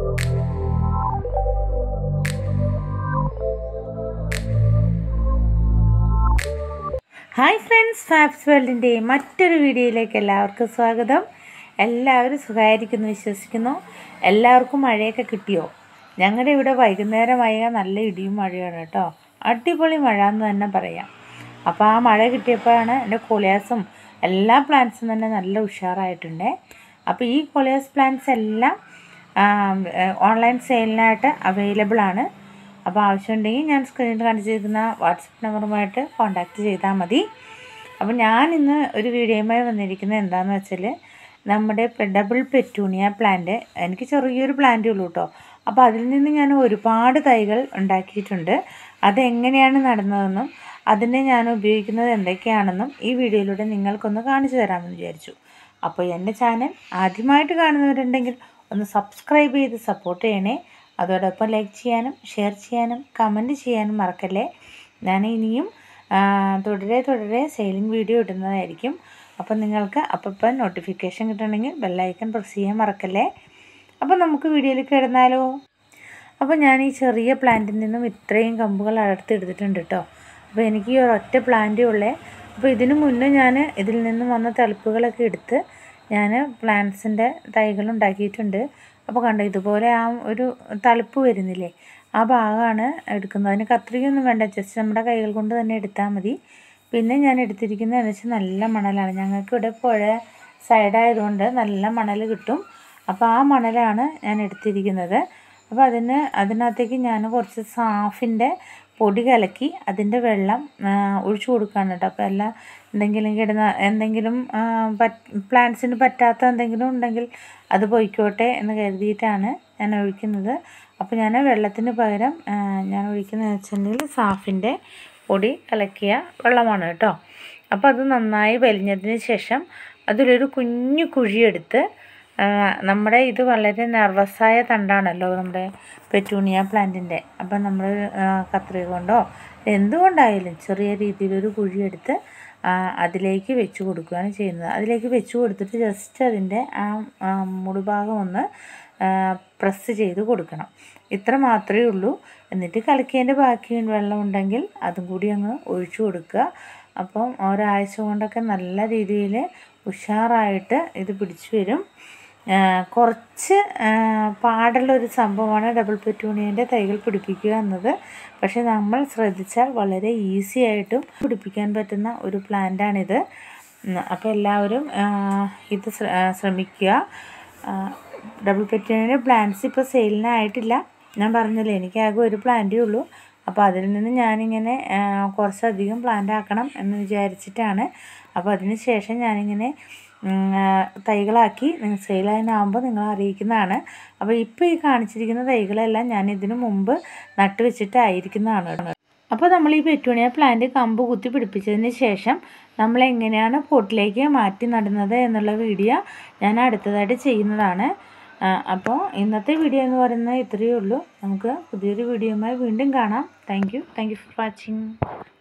hi friends Fab's വേൾഡിൻ്റെ മറ്റൊരു വീഡിയോയിലേക്ക് എല്ലാവർക്കും സ്വാഗതം എല്ലാവരും സുഖമായിരിക്കുന്നു വിശ്വസിക്കുന്നു എല്ലാവർക്കും മഴയൊക്കെ കിട്ടിയോ ഞങ്ങളുടെ ഇവിടെ വൈകുന്നേരമായ നല്ല ഇടിയും മഴയാണ് കേട്ടോ അടിപൊളി മഴ എന്ന് തന്നെ പറയാം അപ്പോൾ ആ മഴ കിട്ടിയപ്പോഴാണ് എൻ്റെ കൊളിയാസും എല്ലാ പ്ലാന്റ്സും തന്നെ നല്ല ഉഷാറായിട്ടുണ്ട് അപ്പോൾ ഈ കൊളിയാസ് പ്ലാന്റ്സ് എല്ലാം ഓൺലൈൻ സെയിലിനായിട്ട് അവൈലബിൾ ആണ് അപ്പോൾ ആവശ്യമുണ്ടെങ്കിൽ ഞാൻ സ്ക്രീനിൽ കാണിച്ചിരിക്കുന്ന വാട്സപ്പ് നമ്പറുമായിട്ട് കോൺടാക്റ്റ് ചെയ്താൽ മതി അപ്പോൾ ഞാൻ ഇന്ന് ഒരു വീഡിയോയുമായി വന്നിരിക്കുന്നത് എന്താണെന്ന് വെച്ചാൽ നമ്മുടെ ഡബിൾ പെറ്റൂണിയ പ്ലാന്റ് എനിക്ക് ചെറിയൊരു പ്ലാന്റേ ഉള്ളൂ കേട്ടോ അപ്പോൾ അതിൽ നിന്ന് ഞാൻ ഒരുപാട് തൈകൾ ഉണ്ടാക്കിയിട്ടുണ്ട് അതെങ്ങനെയാണ് നടന്നതെന്നും അതിനെ ഞാൻ ഉപയോഗിക്കുന്നത് എന്തൊക്കെയാണെന്നും ഈ വീഡിയോയിലൂടെ നിങ്ങൾക്കൊന്ന് കാണിച്ചു തരാമെന്ന് വിചാരിച്ചു അപ്പോൾ എൻ്റെ ചാനൽ ആദ്യമായിട്ട് കാണുന്നവരുണ്ടെങ്കിൽ ഒന്ന് സബ്സ്ക്രൈബ് ചെയ്ത് സപ്പോർട്ട് ചെയ്യണേ അതോടൊപ്പം ലൈക്ക് ചെയ്യാനും ഷെയർ ചെയ്യാനും കമൻറ്റ് ചെയ്യാനും മറക്കല്ലേ ഞാൻ ഇനിയും തുടരെ തുടരെ സെയിലിംഗ് വീഡിയോ ഇടുന്നതായിരിക്കും അപ്പം നിങ്ങൾക്ക് അപ്പം നോട്ടിഫിക്കേഷൻ കിട്ടണമെങ്കിൽ ബെല്ലൈക്കൺ പ്രസ് ചെയ്യാൻ മറക്കല്ലേ അപ്പം നമുക്ക് വീഡിയോയിലേക്ക് കിടന്നാലോ അപ്പോൾ ഞാൻ ഈ ചെറിയ പ്ലാന്റിൽ നിന്നും ഇത്രയും കമ്പുകൾ അടർത്തെടുത്തിട്ടുണ്ട് കേട്ടോ അപ്പോൾ എനിക്ക് ഈ ഒരൊറ്റ പ്ലാന്റേ ഉള്ളേ അപ്പോൾ ഇതിനു മുന്നേ ഞാൻ ഇതിൽ നിന്നും വന്ന തളിപ്പുകളൊക്കെ എടുത്ത് ഞാൻ പ്ലാന്റ്സിൻ്റെ തൈകൾ ഉണ്ടാക്കിയിട്ടുണ്ട് അപ്പോൾ കണ്ടോ ഇതുപോലെ ആ ഒരു തളിപ്പ് വരുന്നില്ലേ ആ ഭാഗമാണ് എടുക്കുന്നത് അതിന് കത്രികയൊന്നും വേണ്ട ജസ്റ്റ് നമ്മുടെ കൈകൾ കൊണ്ട് തന്നെ എടുത്താൽ മതി പിന്നെ ഞാൻ എടുത്തിരിക്കുന്നത് എന്ന് വെച്ചാൽ നല്ല മണലാണ് ഞങ്ങൾക്ക് ഇവിടെ പുഴ സൈഡായതുകൊണ്ട് നല്ല മണൽ കിട്ടും അപ്പോൾ ആ മണലാണ് ഞാൻ എടുത്തിരിക്കുന്നത് അപ്പോൾ അതിന് അതിനകത്തേക്ക് ഞാൻ കുറച്ച് സാഫിൻ്റെ പൊടി കലക്കി അതിൻ്റെ വെള്ളം ഒഴിച്ചു കൊടുക്കുകയാണ് കേട്ടോ അപ്പോൾ എല്ലാം എന്തെങ്കിലും കിടന്ന എന്തെങ്കിലും പ്ലാന്റ്സിന് പറ്റാത്ത എന്തെങ്കിലും ഉണ്ടെങ്കിൽ അത് പൊയ്ക്കോട്ടെ എന്ന് കരുതിയിട്ടാണ് ഞാൻ ഒഴിക്കുന്നത് അപ്പോൾ ഞാൻ വെള്ളത്തിന് പകരം ഞാൻ ഒഴിക്കുന്നത് വെച്ചിട്ടുണ്ടെങ്കിൽ സാഫിൻ്റെ പൊടി കലക്കിയ വെള്ളമാണ് കേട്ടോ അപ്പോൾ അത് നന്നായി വലിഞ്ഞതിന് ശേഷം അതിലൊരു കുഞ്ഞു കുഴിയെടുത്ത് നമ്മുടെ ഇത് വളരെ നെർവസായ തണ്ടാണല്ലോ നമ്മുടെ പെറ്റൂണിയ പ്ലാന്റിൻ്റെ അപ്പം നമ്മൾ കത്രിക കൊണ്ടോ എന്തുകൊണ്ടായാലും ചെറിയ രീതിയിലൊരു കുഴിയെടുത്ത് അതിലേക്ക് വെച്ച് കൊടുക്കുകയാണ് ചെയ്യുന്നത് അതിലേക്ക് വെച്ച് കൊടുത്തിട്ട് ജസ്റ്റ് അതിൻ്റെ ആ മുടിഭാഗം ഒന്ന് പ്രസ് ചെയ്ത് കൊടുക്കണം ഇത്ര മാത്രമേ ഉള്ളൂ എന്നിട്ട് കലക്കിയതിൻ്റെ ബാക്കി വെള്ളം ഉണ്ടെങ്കിൽ അതും കൂടി അങ്ങ് ഒഴിച്ചു കൊടുക്കുക അപ്പം ഒരാഴ്ച കൊണ്ടൊക്കെ നല്ല രീതിയിൽ ഉഷാറായിട്ട് ഇത് പിടിച്ചു വരും കുറച്ച് പാടുള്ളൊരു സംഭവമാണ് ഡബിൾ പെറ്റൂണിയൻ്റെ തൈകൾ പിടിപ്പിക്കുക എന്നത് പക്ഷേ നമ്മൾ ശ്രദ്ധിച്ചാൽ വളരെ ഈസി ആയിട്ടും പിടിപ്പിക്കാൻ പറ്റുന്ന ഒരു പ്ലാന്റാണിത് അപ്പോൾ എല്ലാവരും ഇത് ശ്രമിക്കുക ഡബിൾ പെറ്റൂണിയൻ്റെ പ്ലാന്റ്സ് ഇപ്പോൾ സെയിലിനായിട്ടില്ല ഞാൻ പറഞ്ഞില്ലേ എനിക്ക് ആകെ ഒരു പ്ലാന്റേ ഉള്ളൂ അപ്പോൾ അതിൽ നിന്ന് ഞാനിങ്ങനെ കുറച്ചധികം പ്ലാന്റ് ആക്കണം എന്ന് വിചാരിച്ചിട്ടാണ് അപ്പോൾ അതിന് ശേഷം ഞാനിങ്ങനെ തൈകളാക്കി സെയിലായതിനാകുമ്പോൾ നിങ്ങൾ അറിയിക്കുന്നതാണ് അപ്പോൾ ഇപ്പോൾ ഈ കാണിച്ചിരിക്കുന്ന തൈകളെല്ലാം ഞാൻ ഇതിനു മുമ്പ് നട്ടു വെച്ചിട്ടായിരിക്കുന്നതാണ് അപ്പോൾ നമ്മൾ ഈ പെറ്റൂണിയ പ്ലാന്റ് കമ്പ് കുത്തി പിടിപ്പിച്ചതിന് ശേഷം നമ്മൾ എങ്ങനെയാണ് പോട്ടിലേക്ക് മാറ്റി നടുന്നത് എന്നുള്ള വീഡിയോ ഞാൻ അടുത്തതായിട്ട് ചെയ്യുന്നതാണ് അപ്പോൾ ഇന്നത്തെ വീഡിയോ എന്ന് പറയുന്നത് ഇത്രയേ ഉള്ളൂ നമുക്ക് പുതിയൊരു വീഡിയോയുമായി വീണ്ടും കാണാം thank you thank you for watching